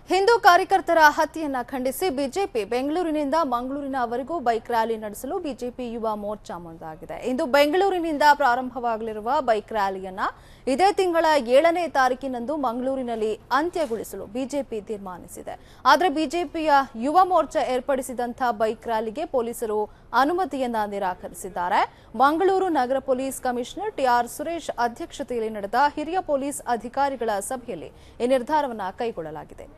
ಹಿಂದೂ ಕಾರ್ಯಕರ್ತರ ಹತ್ಯೆಯನ್ನ ಖಂಡಿಸಿ ಬಿಜೆಪಿ ಬೆಂಗಳೂರಿನಿಂದ ಮಂಗಳೂರಿನವರೆಗೂ ಬೈಕ್ ರ್ಯಾಲಿ ನಡೆಸಲು ಬಿಜೆಪಿ ಯುವ ಮೋರ್ಚಾ ಮುಂದಾಗಿದೆ ಇಂದು ಬೆಂಗಳೂರಿನಿಂದ ಪ್ರಾರಂಭವಾಗಲಿರುವ ಬೈಕ್ ರ್ಯಾಲಿಯನ್ನ ಇದೇ ತಿಂಗಳ ಏಳನೇ ತಾರೀಕಿನಂದು ಮಂಗಳೂರಿನಲ್ಲಿ ಅಂತ್ಯಗೊಳಿಸಲು ಬಿಜೆಪಿ ತೀರ್ಮಾನಿಸಿದೆ ಆದರೆ ಬಿಜೆಪಿಯ ಯುವ ಮೋರ್ಚಾ ಏರ್ಪಡಿಸಿದಂತಹ ಬೈಕ್ ರ್ಯಾಲಿಗೆ ಪೊಲೀಸರು ಅನುಮತಿಯನ್ನ ನಿರಾಕರಿಸಿದ್ದಾರೆ ಮಂಗಳೂರು ನಗರ ಪೊಲೀಸ್ ಕಮಿಷನರ್ ಟಿಆರ್ ಸುರೇಶ್ ಅಧ್ಯಕ್ಷತೆಯಲ್ಲಿ ನಡೆದ ಹಿರಿಯ ಪೊಲೀಸ್ ಅಧಿಕಾರಿಗಳ ಸಭೆಯಲ್ಲಿ ಈ ನಿರ್ಧಾರವನ್ನ ಕೈಗೊಳ್ಳಲಾಗಿದೆ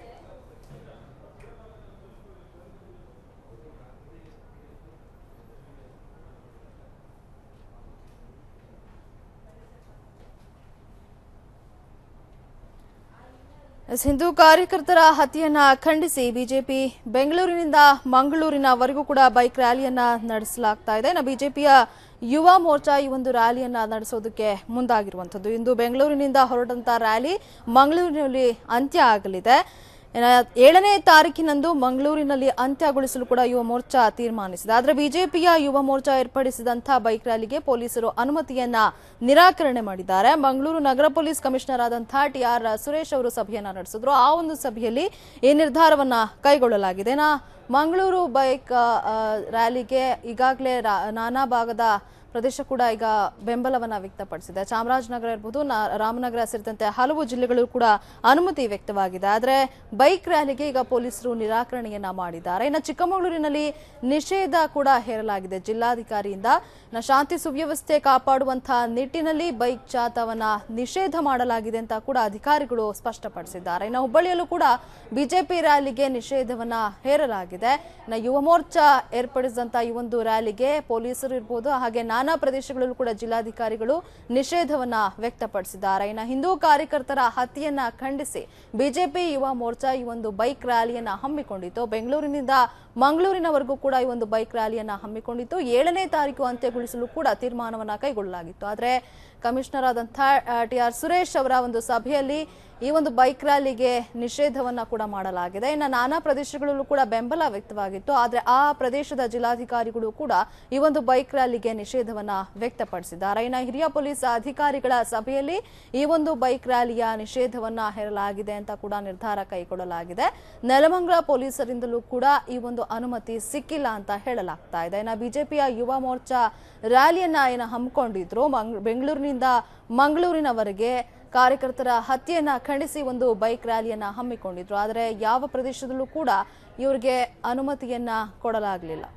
ಎಸ್, ಹಿಂದೂ ಕಾರ್ಯಕರ್ತರ ಹತ್ಯೆಯನ್ನ ಖಂಡಿಸಿ ಬಿಜೆಪಿ ಬೆಂಗಳೂರಿನಿಂದ ಮಂಗಳೂರಿನವರೆಗೂ ಕೂಡ ಬೈಕ್ ರ್ಯಾಲಿಯನ್ನ ನಡೆಸಲಾಗ್ತಾ ಇದೆ ಇನ್ನು ಬಿಜೆಪಿಯ ಯುವ ಮೋರ್ಚಾ ಈ ಒಂದು ರ್ಯಾಲಿಯನ್ನ ನಡೆಸೋದಕ್ಕೆ ಮುಂದಾಗಿರುವಂಥದ್ದು ಇಂದು ಬೆಂಗಳೂರಿನಿಂದ ಹೊರಟಂತ ರ್ಯಾಲಿ ಮಂಗಳೂರಿನಲ್ಲಿ ಅಂತ್ಯ ಆಗಲಿದೆ ಇನ್ನು ಏಳನೇ ತಾರೀಕಿನಂದು ಮಂಗಳೂರಿನಲ್ಲಿ ಅಂತ್ಯಗೊಳಿಸಲು ಕೂಡ ಯುವ ಮೋರ್ಚಾ ತೀರ್ಮಾನಿಸಿದೆ ಆದರೆ ಬಿಜೆಪಿಯ ಯುವ ಮೋರ್ಚಾ ಏರ್ಪಡಿಸಿದಂತಹ ಬೈಕ್ ರ್ಯಾಲಿಗೆ ಪೊಲೀಸರು ಅನುಮತಿಯನ್ನ ನಿರಾಕರಣೆ ಮಾಡಿದ್ದಾರೆ ಮಂಗಳೂರು ನಗರ ಪೊಲೀಸ್ ಕಮಿಷನರ್ ಆದಂತಹ ಟಿ ಆರ್ ಸುರೇಶ್ ಅವರು ಸಭೆಯನ್ನ ನಡೆಸಿದ್ರು ಆ ಒಂದು ಸಭೆಯಲ್ಲಿ ಈ ನಿರ್ಧಾರವನ್ನ ಕೈಗೊಳ್ಳಲಾಗಿದೆ ನಾ ಮಂಗಳೂರು ಬೈಕ್ ಆ, ಆ, ರ್ಯಾಲಿಗೆ ಈಗಾಗಲೇ ರಾ- ನಾನಾ ಭಾಗದ ಪ್ರದೇಶ ಕೂಡ ಈಗ ಬೆಂಬಲವನ್ನ ವ್ಯಕ್ತಪಡಿಸಿದೆ ಚಾಮರಾಜನಗರ ಇರ್ಬೋದು ನಾ- ರಾಮನಗರ ಸೇರಿದಂತೆ ಹಲವು ಜಿಲ್ಲೆಗಳು ಕೂಡ ಅನುಮತಿ ವ್ಯಕ್ತವಾಗಿದೆ ಆದರೆ ಬೈಕ್ ರ್ಯಾಲಿಗೆ ಈಗ ಪೊಲೀಸರು ನಿರಾಕರಣೆಯನ್ನ ಮಾಡಿದ್ದಾರೆ ಇನ್ನು ಚಿಕ್ಕಮಗಳೂರಿನಲ್ಲಿ ನಿಷೇಧ ಕೂಡ ಹೇರಲಾಗಿದೆ ಜಿಲ್ಲಾಧಿಕಾರಿಯಿಂದ ಇನ್ನು ಶಾಂತಿ ಸುವ್ಯವಸ್ಥೆ ಕಾಪಾಡುವಂತಹ ನಿಟ್ಟಿನಲ್ಲಿ ಬೈಕ್ ಜಾಥಾವನ್ನ ನಿಷೇಧ ಮಾಡಲಾಗಿದೆ ಅಂತ ಕೂಡ ಅಧಿಕಾರಿಗಳು ಸ್ಪಷ್ಟಪಡಿಸಿದ್ದಾರೆ ಇನ್ನು ಹುಬ್ಬಳ್ಳಿಯಲ್ಲೂ ಕೂಡ ಬಿಜೆಪಿ ರ್ಯಾಲಿಗೆ ನಿಷೇಧವನ್ನ ಹೇರಲಾಗಿದೆ ಇನ್ನು ಯುವ ಮೋರ್ಚಾ ಏರ್ಪಡಿಸಿದಂತಹ ಈ ಒಂದು ರ್ಯಾಲಿಗೆ ಪೊಲೀಸರು ಇರ್ಬೋದು ಹಾಗೆ ನಾನಾ ಪ್ರದೇಶಗಳಲ್ಲೂ ಕೂಡ ಜಿಲ್ಲಾಧಿಕಾರಿಗಳು ನಿಷೇಧವನ್ನ ವ್ಯಕ್ತಪಡಿಸಿದ್ದಾರೆ ಇನ್ನು ಹಿಂದೂ ಕಾರ್ಯಕರ್ತರ ಹತ್ಯೆಯನ್ನ ಖಂಡಿಸಿ ಬಿಜೆಪಿ ಯುವ ಮೋರ್ಚಾ ಈ ಒಂದು ಬೈಕ್ ರ್ಯಾಲಿಯನ್ನ ಹಮ್ಮಿಕೊಂಡಿತ್ತು ಬೆಂಗಳೂರಿನಿಂದ ಮಂಗಳೂರಿನವರೆಗೂ ಕೂಡ ಈ ಒಂದು ಬೈಕ್ ರ್ಯಾಲಿಯನ್ನ ಹಮ್ಮಿಕೊಂಡಿತ್ತು ಏಳನೇ ತಾರೀಕು ಅಂತ್ಯಗೊಳಿಸಲು ಕೂಡ ತೀರ್ಮಾನವನ್ನ ಕೈಗೊಳ್ಳಲಾಗಿತ್ತು ಆದರೆ ಕಮಿಷನರ್ ಆದಂತಹ ಟಿ ಆರ್ ಸುರೇಶ್ ಅವರ ಒಂದು ಸಭೆಯಲ್ಲಿ ಈ ಒಂದು ಬೈಕ್ ರ್ಯಾಲಿಗೆ ನಿಷೇಧವನ್ನ ಕೂಡ ಮಾಡಲಾಗಿದೆ ಇನ್ನು ನಾನಾ ಪ್ರದೇಶಗಳಲ್ಲೂ ಕೂಡ ಬೆಂಬಲ ವ್ಯಕ್ತವಾಗಿತ್ತು ಆದರೆ ಆ ಪ್ರದೇಶದ ಜಿಲ್ಲಾಧಿಕಾರಿಗಳು ಕೂಡ ಈ ಒಂದು ಬೈಕ್ ರ್ಯಾಲಿಗೆ ನಿಷೇಧವನ್ನ ವ್ಯಕ್ತಪಡಿಸಿದ್ದಾರೆ ಇನ್ನು ಹಿರಿಯ ಪೊಲೀಸ್ ಅಧಿಕಾರಿಗಳ ಸಭೆಯಲ್ಲಿ ಈ ಒಂದು ಬೈಕ್ ರ್ಯಾಲಿಯ ನಿಷೇಧವನ್ನ ಹೇರಲಾಗಿದೆ ಅಂತ ಕೂಡ ನಿರ್ಧಾರ ಕೈಗೊಳ್ಳಲಾಗಿದೆ ನೆಲಮಂಗಲ ಪೊಲೀಸರಿಂದಲೂ ಕೂಡ ಈ ಒಂದು ಅನುಮತಿ ಸಿಕ್ಕಿಲ್ಲ ಅಂತ ಹೇಳಲಾಗ್ತಾ ಇದೆ ಇನ್ನು ಬಿಜೆಪಿಯ ಯುವ ಮೋರ್ಚಾ ರ್ಯಾಲಿಯನ್ನ ಏನು ಹಮ್ಮಿಕೊಂಡಿದ್ರು ಮಂಗ್- ಬೆಂಗಳೂರಿನಿಂದ ಮಂಗಳೂರಿನವರೆಗೆ ಕಾರ್ಯಕರ್ತರ ಹತ್ಯೆಯನ್ನ ಖಂಡಿಸಿ ಒಂದು ಬೈಕ್ ರ್ಯಾಲಿಯನ್ನ ಹಮ್ಮಿಕೊಂಡಿದ್ರು ಆದರೆ ಯಾವ ಪ್ರದೇಶದಲ್ಲೂ ಕೂಡ ಇವರಿಗೆ ಅನುಮತಿಯನ್ನ ಕೊಡಲಾಗಲಿಲ್ಲ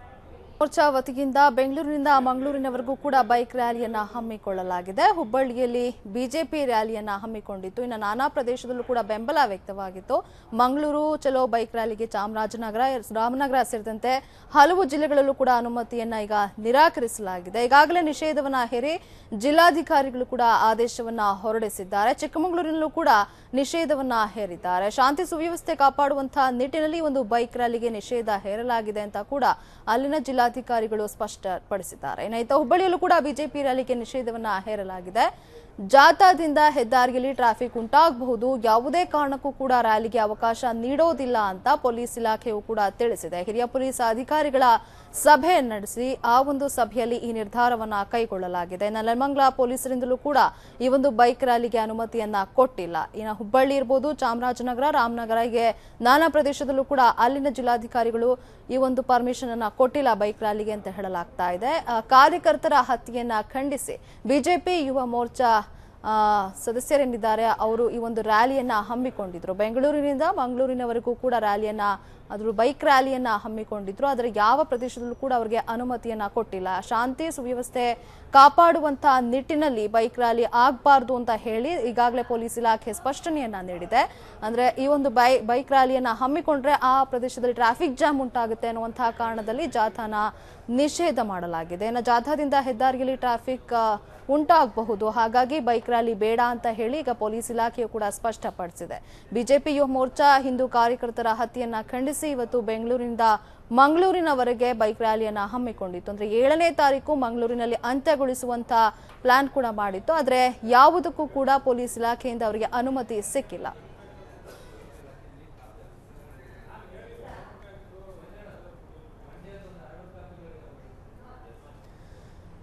ಮೋರ್ಚಾ ವತಿಯಿಂದ ಬೆಂಗಳೂರಿನಿಂದ ಮಂಗಳೂರಿನವರೆಗೂ ಕೂಡ ಬೈಕ್ ರ್ಯಾಲಿಯನ್ನ ಹಮ್ಮಿಕೊಳ್ಳಲಾಗಿದೆ ಹುಬ್ಬಳ್ಳಿಯಲ್ಲಿ ಬಿಜೆಪಿ ರ್ಯಾಲಿಯನ್ನ ಹಮ್ಮಿಕೊಂಡಿತ್ತು ಇನ್ನು ನಾನಾ ಪ್ರದೇಶದಲ್ಲೂ ಕೂಡ ಬೆಂಬಲ ವ್ಯಕ್ತವಾಗಿತ್ತು ಮಂಗಳೂರು ಚಲೋ ಬೈಕ್ ರ್ಯಾಲಿಗೆ ಚಾಮರಾಜನಗರ ರಾಮನಗರ ಸೇರಿದಂತೆ ಹಲವು ಜಿಲ್ಲೆಗಳಲ್ಲೂ ಕೂಡ ಅನುಮತಿಯನ್ನ ಈಗ ನಿರಾಕರಿಸಲಾಗಿದೆ ಈಗಾಗಲೇ ನಿಷೇಧವನ್ನ ಹೇರಿ ಜಿಲ್ಲಾಧಿಕಾರಿಗಳು ಕೂಡ ಆದೇಶವನ್ನ ಹೊರಡಿಸಿದ್ದಾರೆ ಚಿಕ್ಕಮಗಳೂರಿನಲ್ಲೂ ಕೂಡ ನಿಷೇಧವನ್ನ ಹೇರಿದ್ದಾರೆ ಶಾಂತಿ ಸುವ್ಯವಸ್ಥೆ ಕಾಪಾಡುವಂತಹ ನಿಟ್ಟಿನಲ್ಲಿ ಒಂದು ಬೈಕ್ ರ್ಯಾಲಿಗೆ ನಿಷೇಧ ಹೇರಲಾಗಿದೆ ಅಂತ ಕೂಡ ಅಲ್ಲಿನ ಜಿಲ್ಲಾಧಿಕಾರಿಗಳು ಸ್ಪಷ್ಟಪಡಿಸಿದ್ದಾರೆ ಇನ್ನು ಇತ್ತ ಹುಬ್ಬಳ್ಳಿಯಲ್ಲೂ ಕೂಡ ಬಿಜೆಪಿ ರ್ಯಾಲಿಗೆ ನಿಷೇಧವನ್ನ ಹೇರಲಾಗಿದೆ ಜಾಥಾದಿಂದ ಹೆದ್ದಾರಿಯಲ್ಲಿ ಟ್ರಾಫಿಕ್ ಉಂಟಾಗಬಹುದು ಯಾವುದೇ ಕಾರಣಕ್ಕೂ ಕೂಡ ರ್ಯಾಲಿಗೆ ಅವಕಾಶ ನೀಡೋದಿಲ್ಲ ಅಂತ ಪೊಲೀಸ್ ಇಲಾಖೆಯು ಕೂಡ ತಿಳಿಸಿದೆ ಹಿರಿಯ ಪೊಲೀಸ್ ಅಧಿಕಾರಿಗಳ ಸಭೆ ನಡೆಸಿ ಆ ಒಂದು ಸಭೆಯಲ್ಲಿ ಈ ನಿರ್ಧಾರವನ್ನ ಕೈಗೊಳ್ಳಲಾಗಿದೆ ಇನ್ನು ನೆಲಮಂಗಲ ಪೊಲೀಸರಿಂದಲೂ ಕೂಡ ಈ ಒಂದು ಬೈಕ್ ರ್ಯಾಲಿಗೆ ಅನುಮತಿಯನ್ನ ಕೊಟ್ಟಿಲ್ಲ ಇನ್ನು ಹುಬ್ಬಳ್ಳಿ ಇರ್ಬೋದು ಚಾಮರಾಜನಗರ ರಾಮನಗರಗೆ ನಾನಾ ಪ್ರದೇಶದಲ್ಲೂ ಕೂಡ ಅಲ್ಲಿನ ಜಿಲ್ಲಾಧಿಕಾರಿಗಳು ಈ ಒಂದು ಪರ್ಮಿಷನ್ ಅನ್ನ ಕೊಟ್ಟಿಲ್ಲ ಬೈಕ್ ರ್ಯಾಲಿಗೆ ಅಂತ ಹೇಳಲಾಗ್ತಾ ಇದೆ ಆ, ಕಾರ್ಯಕರ್ತರ ಹತ್ಯೆಯನ್ನ ಖಂಡಿಸಿ ಬಿಜೆಪಿ ಯುವ ಮೋರ್ಚಾ ಆ, ಸದಸ್ಯರೇನಿದ್ದಾರೆ ಅವರು ಈ ಒಂದು ರ್ಯಾಲಿಯನ್ನ ಹಮ್ಮಿಕೊಂಡಿದ್ರು ಬೆಂಗಳೂರಿನಿಂದ ಮಂಗಳೂರಿನವರೆಗೂ ಕೂಡ ರ್ಯಾಲಿಯನ್ನ ಅದ್ರ ಬೈಕ್ ರ್ಯಾಲಿಯನ್ನ ಹಮ್ಮಿಕೊಂಡಿದ್ರು ಆದರೆ ಯಾವ ಪ್ರದೇಶದಲ್ಲೂ ಕೂಡ ಅವರಿಗೆ ಅನುಮತಿಯನ್ನ ಕೊಟ್ಟಿಲ್ಲ ಶಾಂತಿ ಸುವ್ಯವಸ್ಥೆ ಕಾಪಾಡುವಂತ ನಿಟ್ಟಿನಲ್ಲಿ ಬೈಕ್ ರ್ಯಾಲಿ ಆಗಬಾರ್ದು ಅಂತ ಹೇಳಿ ಈಗಾಗಲೇ ಪೊಲೀಸ್ ಇಲಾಖೆ ಸ್ಪಷ್ಟನೆಯನ್ನ ನೀಡಿದೆ ಅಂದ್ರೆ ಈ ಒಂದು ಬೈ ಬೈಕ್ ರ್ಯಾಲಿಯನ್ನ ಹಮ್ಮಿಕೊಂಡ್ರೆ ಆ ಪ್ರದೇಶದಲ್ಲಿ ಟ್ರಾಫಿಕ್ ಜಾಮ್ ಉಂಟಾಗುತ್ತೆ ಅನ್ನುವಂತಹ ಕಾರಣದಲ್ಲಿ ಜಾಥಾನ ನಿಷೇಧ ಮಾಡಲಾಗಿದೆ ಇನ್ನು ಜಾಥಾದಿಂದ ಹೆದ್ದಾರಿಯಲ್ಲಿ ಟ್ರಾಫಿಕ್ ಆ, ಉಂಟಾಗಬಹುದು ಹಾಗಾಗಿ ಬೈಕ್ ರ್ಯಾಲಿ ಬೇಡ ಅಂತ ಹೇಳಿ ಈಗ ಪೊಲೀಸ್ ಇಲಾಖೆಯು ಕೂಡ ಸ್ಪಷ್ಟಪಡಿಸಿದೆ ಬಿಜೆಪಿ ಯುವ ಮೋರ್ಚಾ ಹಿಂದೂ ಕಾರ್ಯಕರ್ತರ ಹತ್ಯೆಯನ್ನ ಖಂಡಿಸಿ ಇವತ್ತು ಬೆಂಗಳೂರಿನಿಂದ ಮಂಗಳೂರಿನವರೆಗೆ ಬೈಕ್ ರ್ಯಾಲಿಯನ್ನ ಹಮ್ಮಿಕೊಂಡಿತ್ತು ಅಂದ್ರೆ ಏಳನೇ ತಾರೀಕು ಮಂಗಳೂರಿನಲ್ಲಿ ಅಂತ್ಯಗೊಳಿಸುವಂತ ಪ್ಲಾನ್ ಕೂಡ ಮಾಡಿತ್ತು ಆದ್ರೆ ಯಾವುದಕ್ಕೂ ಕೂಡ ಪೊಲೀಸ್ ಇಲಾಖೆಯಿಂದ ಅವರಿಗೆ ಅನುಮತಿ ಸಿಕ್ಕಿಲ್ಲ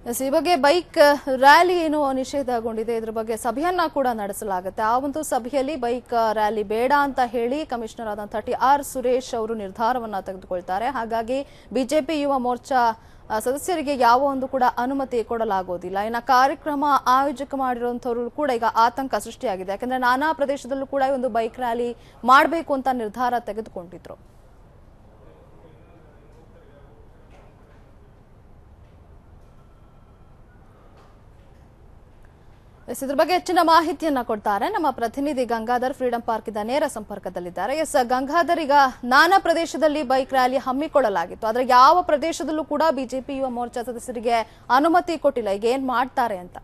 ಎಸ್, ಈ ಬಗ್ಗೆ ಬೈಕ್ ರ್ಯಾಲಿ ಏನು ನಿಷೇಧಗೊಂಡಿದೆ ಇದ್ರ ಬಗ್ಗೆ ಸಭೆಯನ್ನ ಕೂಡ ನಡೆಸಲಾಗುತ್ತೆ ಆ ಒಂದು ಸಭೆಯಲ್ಲಿ ಬೈಕ್ ರ್ಯಾಲಿ ಬೇಡ ಅಂತ ಹೇಳಿ ಕಮಿಷನರ್ ಆದಂತಹ ಟಿ ಆರ್ ಸುರೇಶ್ ಅವರು ನಿರ್ಧಾರವನ್ನ ತೆಗೆದುಕೊಳ್ತಾರೆ ಹಾಗಾಗಿ ಬಿಜೆಪಿ ಯುವ ಮೋರ್ಚಾ ಆ, ಸದಸ್ಯರಿಗೆ ಯಾವ ಒಂದು ಕೂಡ ಅನುಮತಿ ಕೊಡಲಾಗೋದಿಲ್ಲ ಇನ್ನು ಕಾರ್ಯಕ್ರಮ ಆಯೋಜಕ ಮಾಡಿರುವಂತವರು ಕೂಡ ಈಗ ಆತಂಕ ಸೃಷ್ಟಿಯಾಗಿದೆ ಯಾಕಂದ್ರೆ ನಾನಾ ಪ್ರದೇಶದಲ್ಲೂ ಕೂಡ ಈ ಒಂದು ಬೈಕ್ ರ್ಯಾಲಿ ಮಾಡಬೇಕು ಅಂತ ನಿರ್ಧಾರ ತೆಗೆದುಕೊಂಡಿದ್ರು ಎಸ್ ಇದ್ರ ಬಗ್ಗೆ ಹೆಚ್ಚಿನ ಮಾಹಿತಿಯನ್ನ ಕೊಡ್ತಾರೆ ನಮ್ಮ ಪ್ರತಿನಿಧಿ ಗಂಗಾಧರ್ ಫ್ರೀಡಂ ಪಾರ್ಕ್ ಇಂದ ನೇರ ಸಂಪರ್ಕದಲ್ಲಿದ್ದಾರೆ ಎಸ್ ಗಂಗಾಧರ್ ಈಗ ನಾನಾ ಪ್ರದೇಶದಲ್ಲಿ ಬೈಕ್ ರ್ಯಾಲಿ ಹಮ್ಮಿಕೊಳ್ಳಲಾಗಿತ್ತು ಆದ್ರೆ ಯಾವ ಪ್ರದೇಶದಲ್ಲೂ ಕೂಡ ಬಿಜೆಪಿ ಯುವ ಮೋರ್ಚಾ ಸದಸ್ಯರಿಗೆ ಅನುಮತಿ ಕೊಟ್ಟಿಲ್ಲ ಈಗ ಏನ್ ಮಾಡ್ತಾರೆ ಅಂತ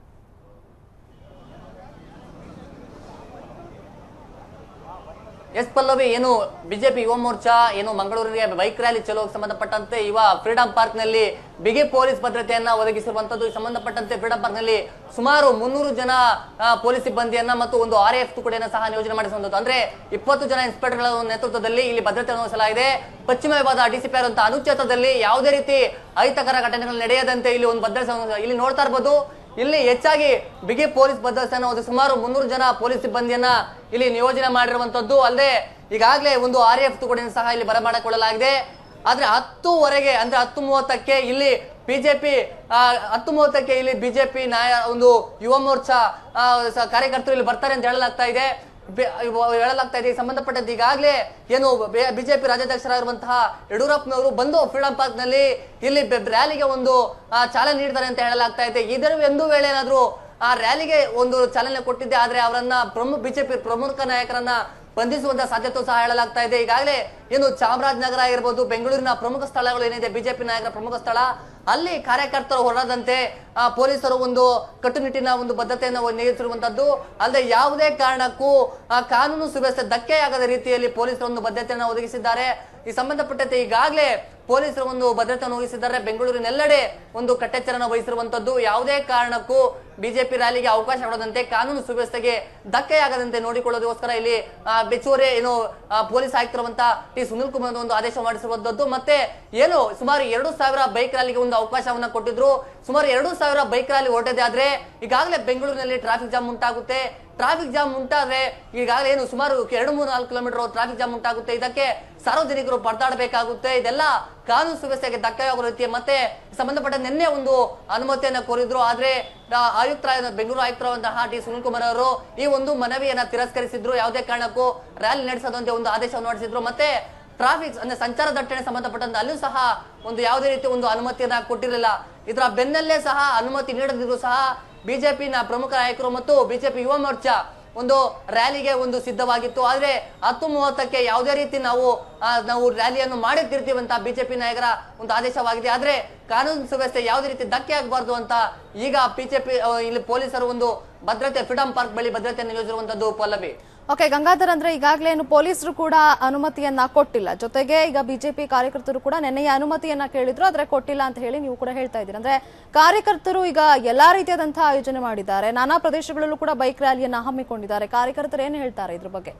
ಎಸ್ ಪಲ್ಲವಿ ಏನು ಬಿಜೆಪಿ ಯುವ ಮೋರ್ಚಾ ಏನು ಮಂಗಳೂರಿಗೆ ಬೈಕ್ ರ್ಯಾಲಿ ಚಲೋಗೆ ಸಂಬಂಧಪಟ್ಟಂತೆ ಇವ ಫ್ರೀಡಂ ಪಾರ್ಕ್ ನಲ್ಲಿ ಬಿಗಿ ಪೊಲೀಸ್ ಭದ್ರತೆಯನ್ನ ಒದಗಿಸಿರುವಂತದ್ದು ಈ ಸಂಬಂಧಪಟ್ಟಂತೆ ಫ್ರೀಡಂ ಪಾರ್ಕ್ ನಲ್ಲಿ ಸುಮಾರು ಮುನ್ನೂರು ಜನ ಆ, ಪೊಲೀಸ್ ಸಿಬ್ಬಂದಿಯನ್ನ ಮತ್ತು ಒಂದು ಆರ್ ಎಫ್ ತುಕಡಿಯನ್ನ ಸಹ ನಿಯೋಜನೆ ಮಾಡಿಸುವಂತದ್ದು ಅಂದ್ರೆ ಇಪ್ಪತ್ತು ಜನ ಇನ್ಸ್ಪೆಕ್ಟರ್ಗಳ ನೇತೃತ್ವದಲ್ಲಿ ಇಲ್ಲಿ ಭದ್ರತೆ ವಹಿಸಲಾಗಿದೆ ಪಶ್ಚಿಮ ವಿಭಾಗದ ಡಿಸಿಪಿ ಆದಂತಹ ಅನುಚ್ಛೇದದಲ್ಲಿ ಯಾವುದೇ ರೀತಿ ಅಹಿತಕರ ಘಟನೆಗಳು ನಡೆಯದಂತೆ ಇಲ್ಲಿ ಒಂದು ಭದ್ರತೆ ಇಲ್ಲಿ ನೋಡ್ತಾ ಇರ್ಬೋದು ಇಲ್ಲಿ ಹೆಚ್ಚಾಗಿ ಬಿಗಿ ಪೊಲೀಸ್ ಭದ್ರತೆಯನ್ನು ಒಂದು ಸುಮಾರು ಮುನ್ನೂರು ಜನ ಪೊಲೀಸ್ ಸಿಬ್ಬಂದಿಯನ್ನ ಇಲ್ಲಿ ನಿಯೋಜನೆ ಮಾಡಿರುವಂತದ್ದು ಅಲ್ಲದೆ ಈಗಾಗಲೇ ಒಂದು ಆರ್ ಎಫ್ ತುಕಡಿಯನ್ನು ಸಹ ಇಲ್ಲಿ ಬರಮಾಡಿಕೊಳ್ಳಲಾಗಿದೆ ಆದ್ರೆ ಹತ್ತುವರೆಗೆ ಅಂದ್ರೆ ಹತ್ತು ಮೂವತ್ತಕ್ಕೆ ಇಲ್ಲಿ ಬಿಜೆಪಿ ಹತ್ತು ಮೂವತ್ತಕ್ಕೆ ಇಲ್ಲಿ ಬಿಜೆಪಿ ನಾಯ ಒಂದು ಯುವ ಮೋರ್ಚಾ ಆ, ಸ- ಕಾರ್ಯಕರ್ತರು ಇಲ್ಲಿ ಬರ್ತಾರೆ ಅಂತ ಹೇಳಲಾಗ್ತಾ ಇದೆ ಬೆ- ಇವ- ಹೇಳಲಾಗ್ತಾ ಇದೆ ಈ ಸಂಬಂಧಪಟ್ಟಂತೆ ಈಗಾಗಲೇ ಏನು ಬಿಜೆಪಿ ರಾಜ್ಯಾಧ್ಯಕ್ಷರಾಗಿರುವಂತಹ ಯಡಿಯೂರಪ್ಪನವರು ಬಂದು ಫ್ರೀಡಂ ಪಾರ್ಕ್ ನಲ್ಲಿ ಇಲ್ಲಿ ಬೆ- ರ್ಯಾಲಿಗೆ ಒಂದು ಆ, ಚಾಲನೆ ನೀಡ್ತಾರೆ ಅಂತ ಹೇಳಲಾಗ್ತಾ ಇದೆ ಇದರ ಒಂದು ವೇಳೆ ಏನಾದ್ರು ಆ ರ್ಯಾಲಿಗೆ ಒಂದು ಚಾಲನೆ ಕೊಟ್ಟಿದ್ದೆ ಆದ್ರೆ ಅವರನ್ನ ಪ್ರಮುಖ ಬಿಜೆಪಿ ಪ್ರಮುಖ ನಾಯಕರನ್ನ ಬಂಧಿಸುವಂತ ಸಾಧ್ಯತೆ ಸಹ ಹೇಳಲಾಗ್ತಾ ಇದೆ ಈಗಾಗಲೇ ಏನು ಚಾಮರಾಜನಗರ ಆಗಿರ್ಬೋದು ಬೆಂಗಳೂರಿನ ಪ್ರಮುಖ ಸ್ಥಳಗಳು ಏನಿದೆ ಬಿಜೆಪಿ ನಾಯಕರ ಪ್ರಮುಖ ಸ್ಥಳ ಅಲ್ಲಿ ಕಾರ್ಯಕರ್ತರು ಹೊರದಂತೆ ಆ, ಪೊಲೀಸರು ಒಂದು ಕಟ್ಟುನಿಟ್ಟಿನ ಒಂದು ಬದ್ಧತೆಯನ್ನು ನೀಡುತ್ತಿರುವಂತದ್ದು ಅಲ್ಲದೆ ಯಾವುದೇ ಕಾರಣಕ್ಕೂ ಆ ಕಾನೂನು ಸುವ್ಯವಸ್ಥೆ ಧಕ್ಕೆಯಾಗದ ರೀತಿಯಲ್ಲಿ ಪೊಲೀಸರು ಒಂದು ಬದ್ಧತೆಯನ್ನು ಒದಗಿಸಿದ್ದಾರೆ ಈ ಸಂಬಂಧಪಟ್ಟಂತೆ ಈಗಾಗಲೇ ಪೊಲೀಸರು ಒಂದು ಭದ್ರತೆಯನ್ನು ವಹಿಸಿದ್ದಾರೆ ಬೆಂಗಳೂರಿನೆಲ್ಲೆಡೆ ಒಂದು ಕಟ್ಟೆಚ್ಚರನ ವಹಿಸಿರುವಂತದ್ದು ಯಾವುದೇ ಕಾರಣಕ್ಕೂ ಬಿಜೆಪಿ ರ್ಯಾಲಿಗೆ ಅವಕಾಶ ಕೊಡದಂತೆ ಕಾನೂನು ಸುವ್ಯವಸ್ಥೆಗೆ ಧಕ್ಕೆಯಾಗದಂತೆ ನೋಡಿಕೊಳ್ಳೋದಕ್ಕೋಸ್ಕರ ಇಲ್ಲಿ ಆ, ಬೆಚ್ಚುವರೆ ಏನು ಆ, ಪೊಲೀಸ್ ಆಯುಕ್ತರುವಂತ ಟಿ ಸುನಿಲ್ ಕುಮಾರ್ ಒಂದು ಆದೇಶ ಮಾಡಿಸಿರುವಂತದ್ದು ಮತ್ತೆ ಏನು ಸುಮಾರು ಎರಡು ಸಾವಿರ ಬೈಕ್ ರ್ಯಾಲಿಗೆ ಒಂದು ಅವಕಾಶವನ್ನ ಕೊಟ್ಟಿದ್ರು ಸುಮಾರು ಎರಡು ಸಾವಿರ ಬೈಕ್ ರ್ಯಾಲಿ ಹೊರಟಿದೆ ಆದ್ರೆ ಈಗಾಗಲೇ ಬೆಂಗಳೂರಿನಲ್ಲಿ ಟ್ರಾಫಿಕ್ ಜಾಮ್ ಉಂಟಾಗುತ್ತೆ ಟ್ರಾಫಿಕ್ ಜಾಮ್ ಉಂಟಾದ್ರೆ ಈಗಾಗಲೇ ಏನು ಸುಮಾರು ಎರಡು ಮೂರು ನಾಲ್ಕು ಕಿಲೋಮೀಟರ್ ಟ್ರಾಫಿಕ್ ಜಾಮ್ ಉಂಟಾಗುತ್ತೆ ಇದಕ್ಕೆ ಸಾರ್ವಜನಿಕರು ಪರದಾಡಬೇಕಾಗುತ್ತೆ ಇದೆಲ್ಲ ಕಾನೂನು ಸುವ್ಯವಸ್ಥೆಗೆ ಧಕ್ಕೆಯಾಗುವ ರೀತಿ ಮತ್ತೆ ಸಂಬಂಧಪಟ್ಟ ನಿನ್ನೆ ಒಂದು ಅನುಮತಿಯನ್ನ ಕೋರಿದ್ರು ಆದ್ರೆ ಆ, ಆಯುಕ್ತರ ಬೆಂಗಳೂರು ಆಯುಕ್ತರಾದಂತಹ ಟಿ ಸುನಿಲ್ ಕುಮಾರ್ ಅವರು ಈ ಒಂದು ಮನವಿಯನ್ನ ತಿರಸ್ಕರಿಸಿದ್ರು ಯಾವುದೇ ಕಾರಣಕ್ಕೂ ರ್ಯಾಲಿ ನಡೆಸದಂತೆ ಒಂದು ಆದೇಶವನ್ನು ಹೊರಡಿಸಿದ್ರು ಮತ್ತೆ ಟ್ರಾಫಿಕ್ ಅಂದ್ರೆ ಸಂಚಾರ ದಟ್ಟಣೆ ಸಂಬಂಧಪಟ್ಟಂತೆ ಅಲ್ಲೂ ಸಹ ಒಂದು ಯಾವುದೇ ರೀತಿ ಒಂದು ಅನುಮತಿಯನ್ನ ಕೊಟ್ಟಿರಲಿಲ್ಲ ಇದರ ಬೆನ್ನಲ್ಲೇ ಸಹ ಅನುಮತಿ ನೀಡದಿದ್ರು ಸಹ ಬಿಜೆಪಿನ ಪ್ರಮುಖ ನಾಯಕರು ಮತ್ತು ಬಿಜೆಪಿ ಯುವ ಮೋರ್ಚಾ ಒಂದು ರ್ಯಾಲಿಗೆ ಒಂದು ಸಿದ್ಧವಾಗಿತ್ತು ಆದ್ರೆ ಹತ್ತು ಮೂವತ್ತಕ್ಕೆ ಯಾವುದೇ ರೀತಿ ನಾವು ಆ, ನಾವು ರ್ಯಾಲಿಯನ್ನು ಮಾಡಿರ್ತೀರ್ತೀವಿ ಅಂತ ಬಿಜೆಪಿ ನಾಯಕರ ಒಂದು ಆದೇಶವಾಗಿದೆ ಆದ್ರೆ ಕಾನೂನು ಸುವ್ಯವಸ್ಥೆ ಯಾವುದೇ ರೀತಿ ಧಕ್ಕೆ ಆಗಬಾರ್ದು ಅಂತ ಈಗ ಬಿಜೆಪಿ ಇಲ್ಲಿ ಪೊಲೀಸರು ಒಂದು ಭದ್ರತೆ ಫ್ರೀಡಂ ಪಾರ್ಕ್ ಬಳಿ ಭದ್ರತೆ ನಿಯೋಜಿಸಿರುವಂತದ್ದು ಪಲ್ಲವಿ ಓಕೆ ಗಂಗಾಧರ್ ಅಂದ್ರೆ ಈಗಾಗಲೇ ಏನು ಪೊಲೀಸರು ಕೂಡ ಅನುಮತಿಯನ್ನ ಕೊಟ್ಟಿಲ್ಲ ಜೊತೆಗೆ ಈಗ ಬಿಜೆಪಿ ಕಾರ್ಯಕರ್ತರು ಕೂಡ ನಿನ್ನೆಯ ಅನುಮತಿಯನ್ನ ಕೇಳಿದ್ರು ಆದ್ರೆ ಕೊಟ್ಟಿಲ್ಲ ಅಂತ ಹೇಳಿ ನೀವು ಕೂಡ ಹೇಳ್ತಾ ಇದ್ದೀರಿ ಅಂದ್ರೆ ಕಾರ್ಯಕರ್ತರು ಈಗ ಎಲ್ಲಾ ರೀತಿಯಾದಂತಹ ಆಯೋಜನೆ ಮಾಡಿದ್ದಾರೆ ನಾನಾ ಪ್ರದೇಶಗಳಲ್ಲೂ ಕೂಡ ಬೈಕ್ ರ್ಯಾಲಿಯನ್ನ ಹಮ್ಮಿಕೊಂಡಿದ್ದಾರೆ ಕಾರ್ಯಕರ್ತರು ಏನು ಹೇಳ್ತಾರೆ ಇದ್ರ ಬಗ್ಗೆ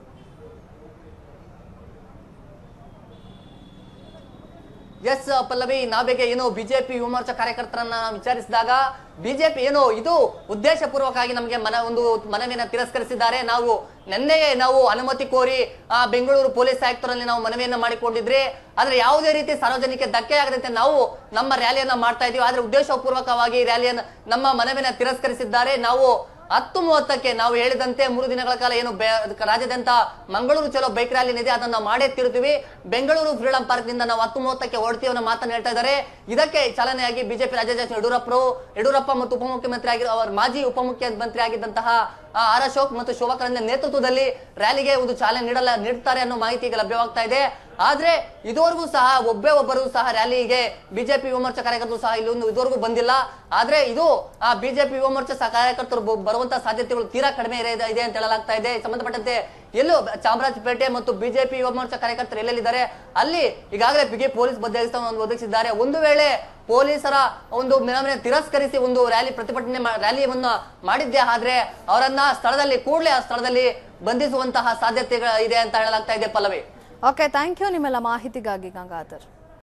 ಎಸ್ ಪಲ್ಲವಿ ನಾವೆಗೆ ಏನು ಬಿಜೆಪಿ ಯುವ ಮೋರ್ಚಾ ಕಾರ್ಯಕರ್ತರನ್ನ ವಿಚಾರಿಸಿದಾಗ ಬಿಜೆಪಿ ಏನು ಇದು ಉದ್ದೇಶಪೂರ್ವಕವಾಗಿ ನಮಗೆ ಮನ ಒಂದು ಮನವಿಯನ್ನ ತಿರಸ್ಕರಿಸಿದ್ದಾರೆ ನಾವು ನಿನ್ನೆಯೇ ನಾವು ಅನುಮತಿ ಕೋರಿ ಆ ಬೆಂಗಳೂರು ಪೊಲೀಸ್ ಆಯುಕ್ತರಲ್ಲಿ ನಾವು ಮನವಿಯನ್ನ ಮಾಡಿಕೊಂಡಿದ್ರಿ ಆದ್ರೆ ಯಾವುದೇ ರೀತಿ ಸಾರ್ವಜನಿಕ ಧಕ್ಕೆ ಆಗದಂತೆ ನಾವು ನಮ್ಮ ರ್ಯಾಲಿಯನ್ನ ಮಾಡ್ತಾ ಇದೀವಿ ಆದ್ರೆ ಉದ್ದೇಶಪೂರ್ವಕವಾಗಿ ಈ ರ್ಯಾಲಿಯನ್ನ ನಮ್ಮ ಮನವಿಯನ್ನ ತಿರಸ್ಕರಿಸಿದ್ದಾರೆ ನಾವು ಹತ್ತು ಮೂವತ್ತಕ್ಕೆ ನಾವು ಹೇಳಿದಂತೆ ಮೂರು ದಿನಗಳ ಕಾಲ ಏನು ಬೆ- ರಾಜ್ಯಾದ್ಯಂತ ಮಂಗಳೂರು ಚಲೋ ಬೈಕ್ ರ್ಯಾಲಿ ಇದೆ ಅದನ್ನ ನಾವು ಮಾಡೇ ತಿರುತ್ತೀವಿ ಬೆಂಗಳೂರು ಫ್ರೀಡಂ ಪಾರ್ಕ್ ನಿಂದ ನಾವು ಹತ್ತು ಮೂವತ್ತಕ್ಕೆ ಹೊರಡ್ತೀವಿ ಅನ್ನೋ ಮಾತನ್ನ ಹೇಳ್ತಾ ಇದ್ದಾರೆ ಇದಕ್ಕೆ ಚಾಲನೆಯಾಗಿ ಬಿಜೆಪಿ ರಾಜ್ಯಾಧ್ಯಕ್ಷ ಯಡಿಯೂರಪ್ಪರು ಯಡಿಯೂರಪ್ಪ ಮತ್ತು ಉಪಮುಖ್ಯಮಂತ್ರಿ ಆಗಿ ಅವರ ಮಾಜಿ ಉಪಮುಖ್ಯಮಂತ್ರಿ ಆಗಿದ್ದಂತಹ ಆ, ಆರ್ ಅಶೋಕ್ ಮತ್ತು ಶೋಭಾ ಕರಂದ್ಲಾಜೆ ನೇತೃತ್ವದಲ್ಲಿ ರ್ಯಾಲಿಗೆ ಒಂದು ಚಾಲನೆ ನೀಡಲ ನೀಡ್ತಾರೆ ಅನ್ನೋ ಮಾಹಿತಿ ಈಗ ಲಭ್ಯವಾಗ್ತಾ ಇದೆ ಆದ್ರೆ ಇದುವರೆಗೂ ಸಹ ಒಬ್ಬೇ ಒಬ್ಬರು ಸಹ ರ್ಯಾಲಿಗೆ ಬಿಜೆಪಿ ಯುವ ಮೋರ್ಚಾ ಕಾರ್ಯಕರ್ತರು ಸಹ ಇಲ್ಲಿ ಒಂದು ಇದುವರೆಗೂ ಬಂದಿಲ್ಲ ಆದ್ರೆ ಇದು ಆ ಬಿಜೆಪಿ ಯುವ ಮೋರ್ಚಾ ಸಹ ಕಾರ್ಯಕರ್ತರು ಬ- ಬರುವಂತಹ ಸಾಧ್ಯತೆಗಳು ತೀರಾ ಕಡಿಮೆ ಇದೆ ಇದೆ ಅಂತ ಹೇಳಲಾಗ್ತಾ ಇದೆ ಸಂಬಂಧಪಟ್ಟಂತೆ ಎಲ್ಲೂ ಚಾಮರಾಜಪೇಟೆ ಮತ್ತು ಬಿಜೆಪಿ ಯುವ ಮೋರ್ಚಾ ಕಾರ್ಯಕರ್ತರು ಎಲ್ಲೆಲ್ಲಿದ್ದಾರೆ ಅಲ್ಲಿ ಈಗಾಗಲೇ ಬಿಗಿ ಪೊಲೀಸ್ ಭದ್ರತೆಯನ್ನು ಒದಗಿಸಿದ್ದಾರೆ ಒಂದು ವೇಳೆ ಪೊಲೀಸರ ಒಂದು ಮೆರವಣಿಗೆ ತಿರಸ್ಕರಿಸಿ ಒಂದು ರ್ಯಾಲಿ ಪ್ರತಿಭಟನೆ ಮಾ- ರ್ಯಾಲಿಯನ್ನ ಮಾಡಿದ್ದೆ ಆದ್ರೆ ಅವರನ್ನ ಸ್ಥಳದಲ್ಲಿ ಕೂಡಲೇ ಆ ಸ್ಥಳದಲ್ಲಿ ಬಂಧಿಸುವಂತಹ ಸಾಧ್ಯತೆಗಳು ಇದೆ ಅಂತ ಹೇಳಲಾಗ್ತಾ ಇದೆ ಪಲ್ಲವಿ ಓಕೆ ಥ್ಯಾಂಕ್ ಯು ನಿಮ್ಮೆಲ್ಲ ಮಾಹಿತಿಗಾಗಿ ಗಂಗಾಧರ್